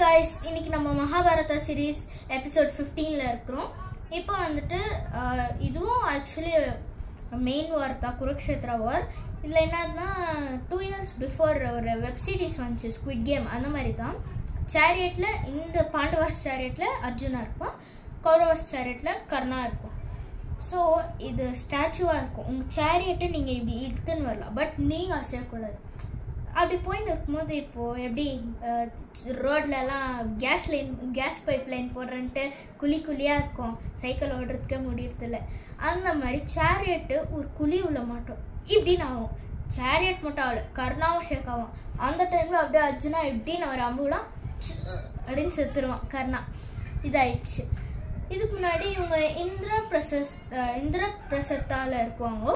guys இன்னைக்கு நம்ம Mahabharata series episode 15ல இருக்கிறோம் இப்போ வந்துட்டு ஆஹ், இதுவும் ஆக்சுவலி மெயின் வார் தான் குருக்ஷேத்ரா வார் இதில் என்னன்னா டூ இயர்ஸ் பிஃபோர் ஒரு வெப் சீரிஸ் வந்துச்சு ஸ்குவிட் கேம் அந்த மாதிரி தான் சேரியட்டில் இந்த பாண்டவாஸ் சேரியட்டில் அர்ஜுனா இருப்பான் கௌரவாஸ் சேரியட்டில் கர்ணா இருப்பான் ஸோ இது ஸ்டாச்சுவாக இருக்கும் உங்கள் சேரியட்டை நீங்கள் இப்படி இழுத்துன்னு வரலாம் பட் நீங்கள் அசையக்கூடாது அப்படி போயின்னு இருக்கும்போது இப்போது எப்படி ரோட்லலாம் gas line gas pipe line போடுறன்ட்டு குழி குழியாக இருக்கும் சைக்கிள் ஓடுறதுக்கே முடியறதில்ல அந்த மாதிரி சேரியட்டு ஒரு குழி உள்ள மாட்டோம் இப்படின்னு ஆகும் சேரியட் மட்டும் ஆகல கர்ணாவும் ஷேக் ஆகும் அந்த டைமில் அப்படியே அர்ஜுனா எப்படின்னு ஒரு அம்புலாம் அப்படின்னு செத்துருவான் கர்ணா இதாயிடுச்சு இதுக்கு முன்னாடி இவங்க இந்திர பிரசஸ் அஹ் இந்திர பிரசத்தால இருக்குவாங்க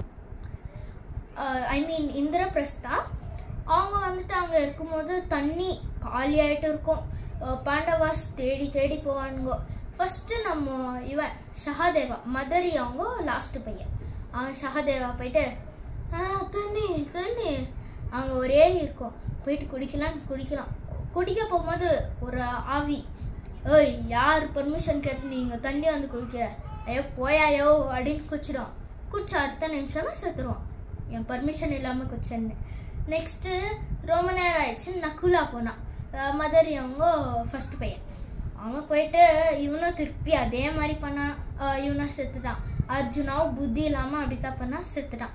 ஐ மீன் இந்திரபிரஸ்தா அவங்க வந்துட்டு அங்கே இருக்கும்போது தண்ணி காலியாயிட்டு இருக்கும் அஹ் பாண்டவாஸ் தேடி தேடி போவானுங்க ஃபஸ்ட்டு நம்ம இவன் சகாதேவா மதரி அவங்க லாஸ்ட்டு பையன் அவன் சகாதேவா போயிட்டு "ஆ, தண்ணி தண்ணி அங்கே ஒரு ஏரி இருக்கும் போயிட்டு குடிக்கலாம் குடிக்கலாம் குடிக்க போகும்போது ஒரு ஆவி ஏய் யார் பர்மிஷன் கேட்டு நீங்கள் தண்ணி வந்து குடிக்கிற ஐயோ போயாயோ அப்படின்னு குச்சிடும் குச்சி அடுத்த நிமிஷமே செத்துருவான் என் பர்மிஷன் இல்லாமல் குச்சேன்னு நெக்ஸ்ட்டு ரொம்ப நேரம் ஆயிடுச்சு நக்குலா போனான் அஹ் மதரி அவங்க ஃபர்ஸ்ட் பையன் அவன் போயிட்டு இவனும் திருப்பி அதே மாதிரி பண்ணான் அஹ் இவனும் செத்துட்டான் அர்ஜுனாவும் புத்தி இல்லாமல் அப்படி தான் பண்ணான் செத்துட்டான்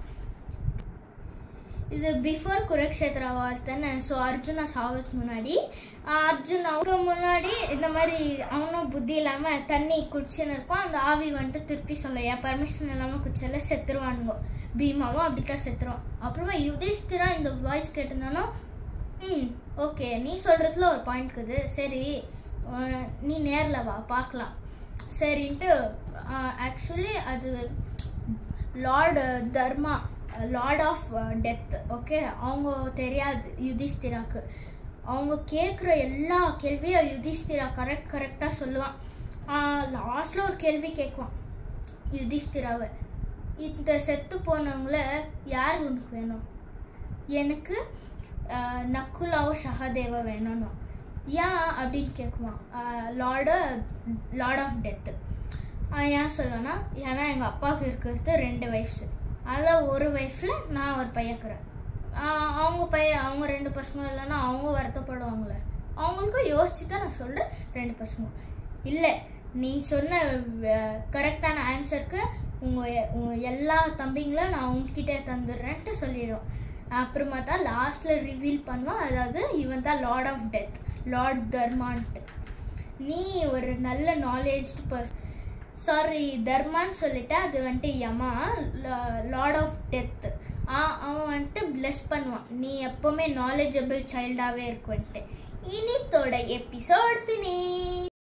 இது பிஃபோர் குருக்ஷேத்ரா வார் தானே ஸோ அர்ஜுனா சாவுக்கு முன்னாடி ஆஹ் அர்ஜுனாவுக்கு முன்னாடி இந்த மாதிரி அவனும் புத்தி இல்லாமல் தண்ணி குடிச்சுன்னு இருப்பான் அந்த ஆவி வந்துட்டு திருப்பி சொல்ல என் பர்மிஷன் இல்லாமல் குடிச்சல செத்துருவானுங்க பீமாவும் அப்படித்தான் செத்துருவான் அப்புறமா யுதிஷ்டிரா இந்த வாய்ஸ் கேட்டிருந்தானோ ம் ஓகே நீ சொல்கிறதுல ஒரு பாயிண்ட் இருக்குது சரி ஆஹ் நீ நேரில் வா பார்க்கலாம் சரின்ட்டு ஆக்சுவலி அது lord Dharma lord of death okay அவங்க தெரியாது யுதிஷ்டிராக்கு அவங்க கேட்குற எல்லா கேள்வியும் யுதிஷ்டிரா கரெக்ட் கரெக்டாக சொல்லுவான் லாஸ்ட்டில் ஒரு கேள்வி கேட்குவான் யுதிஷ்டிராவை இந்த செத்து போனவங்கள யார் உனக்கு வேணும் எனக்கு ஆஹ், நக்குலாவும் சகாதேவா வேணும்னு ஏன் அப்படின்னு கேட்குவான் லார்டு லார்ட் ஆஃப் டெத்து ஏன் சொல்லுவேன்னா ஏன்னா எங்கள் அப்பாவுக்கு இருக்கிறது ரெண்டு வயசு அதில் ஒரு வயசில் நான் ஒரு பையன் இருக்கிறேன் ஆஹ் அவங்க பையன் அவங்க ரெண்டு பசங்க இல்லைன்னா அவங்க வருத்தப்படுவாங்களே அவங்களுக்கும் யோசிச்சு தான் நான் சொல்கிறேன் ரெண்டு பசங்க இல்லை நீ சொன்ன கரெக்டான ஆன்சருக்கு உங்கள் எல்லா தம்பிங்களும் நான் உங்ககிட்ட தந்துடுறேன்ட்டு சொல்லிடுவோம் அப்புறமா தான் லாஸ்ட்டில் ரிவீல் பண்ணுவான் அதாவது இவன் தான் லார்ட் ஆஃப் டெத் லார்ட் தர்மான்ட்டு நீ ஒரு நல்ல நாலேஜ்டு பர்சன் சாரி தர்மான்னு சொல்லிட்டேன் அது வந்துட்டு யமா லார்ட் ஆஃப் டெத் அவன் வந்துட்டு bless பண்ணுவான் நீ எப்போவுமே நாலேஜபிள் சைல்டாகவே இருக்குன்ட்டு இனித்தோட எபிசோட் ஃபினிஷ்